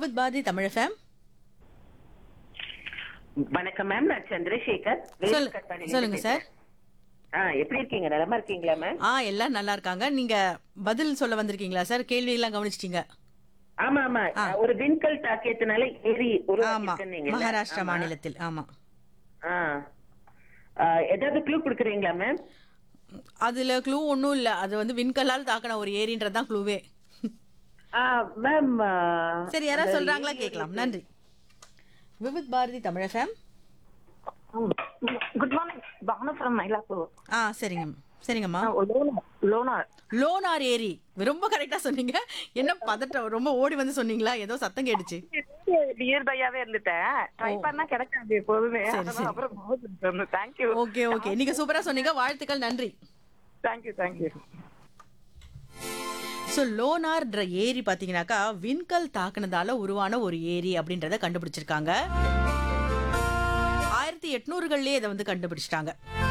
Vividh Bharati Tamil FM வணக்கம் ma'am நான் சந்திரசேகர் வேலூர் சொல்லு- கட்பாடியில சொல்லுங்க இருந்து சார். பேசுறேன். ஆ எப்படி இருக்கீங்க நலமா இருக்கீங்களா மேம் ஆ எல்லாம் நல்லா இருக்காங்க நீங்க பதில் சொல்ல வந்திருக்கீங்களா சார் கேள்வி எல்லாம் கவனிச்சிட்டீங்க ஆமா ஆமா ஒரு விண்கல் தாக்கியத்தினால ஏரி ஆமா உருவாக்கிருக்கீங்க மகாராஷ்டிரா மாநிலத்தில் ஆமா ஏதாவது க்ளூ கொடுக்குறீங்களா மேம் அதுல க்ளூ ஒன்றும் இல்ல அது வந்து விண்கல்லால் தாக்கின ஒரு ஏரின்றது தான் க்ளூவே மேம் சரி யாராவது சொல்றாங்களா கேட்கலாம் நன்றி Vividh Bharati Tamil FM good morning Banu from Mylapore ஆ சரிங்க சரிங்கம்மா லோனார் லோனார் லோனார் ஏரி ரொம்ப கரெக்டா சொன்னீங்க என்ன பதட்டம் ரொம்ப ஓடி வந்து சொன்னீங்களா ஏதோ சத்தம் கேட்டுச்சு நியர் பையாவே இருந்துட்டேன் ட்ரை பண்ணா கிடைக்காது எப்போதுமே சரி, அதனால சரி. அப்புறம் தேங்க்யூ ஓகே ஓகே நீங்க சூப்பரா சொன்னீங்க வாழ்த்துக்கள் நன்றி தேங்க்யூ தேங்க்யூ ஸோ லோனார்ன்ற ஏரி பார்த்தீங்கன்னாக்கா விண்கல் தாக்குனதால உருவான ஒரு ஏரி அப்படின்றத கண்டுபிடிச்சிருக்காங்க ஆயிரத்தி எட்நூறுகள்லயே இதை வந்து கண்டுபிடிச்சிட்டாங்க